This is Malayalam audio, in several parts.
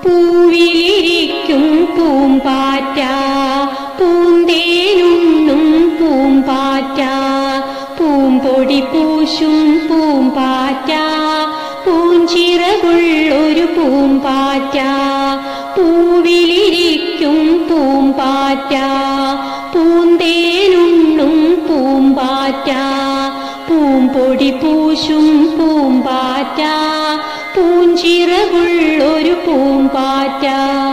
പൂവിലിരിക്കും പൂമ്പാറ്റ പൂന്തേനുണ്ണും പൂമ്പാറ്റ പൂമ്പൊടി പൂശും പൂമ്പാറ്റ പൂഞ്ചിറകുള്ളൊരു പൂമ്പാറ്റ പൂവിലിരിക്കും പൂമ്പാറ്റ പൂന്തേനുണ്ണും പൂമ്പാറ്റ പൂമ്പൊടി പൂശും പൂമ്പാറ്റ പൂഞ്ചിറകുള്ളൊരു പൂമ്പാറ്റ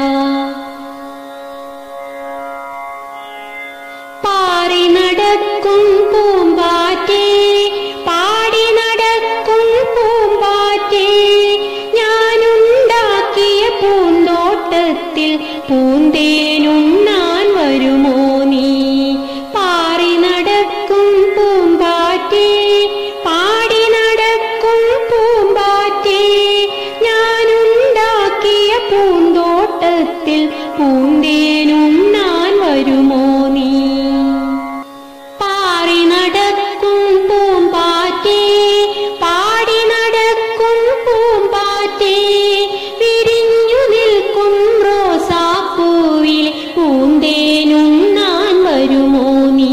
പാറി നടക്കും പൂമ്പാറ്റേ പാടി നടക്കും പൂമ്പാറ്റേ ഞാനുണ്ടാക്കിയ പൂന്തോട്ടത്തിൽ പൂന്തേനുണ്ണാൻ വരുമോ നീ പാറി നടക്കും പൂമ്പാറ്റേ പാടി നടക്കും പൂമ്പാറ്റേ ഞാനുണ്ടാക്കിയ പൂന്തോട്ടത്തിൽ പൂന്തേനുണ്ണാൻ വരുമോ നീ പാറി നടക്കും പൂമ്പാറ്റേ പാടി നടക്കും പൂമ്പാറ്റേ വിരിഞ്ഞു നിൽക്കും റോസാപ്പൂവിൽ പൂന്തേനുണ്ണാൻ വരുമോ നീ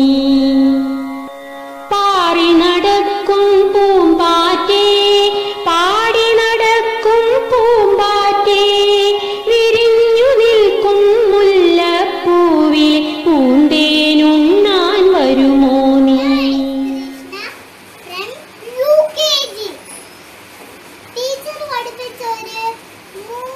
പാറി നടക്കും പൂമ്പാറ്റേ പാടി നടക്കും പൂമ്പാറ്റേ വിരിഞ്ഞു നിൽക്കും മുല്ലപ്പൂവിൽ പൂന്തേനുണ്ണാൻ വരുമോ നീ from U K G teacher പഠിപ്പിച്ച ഒരു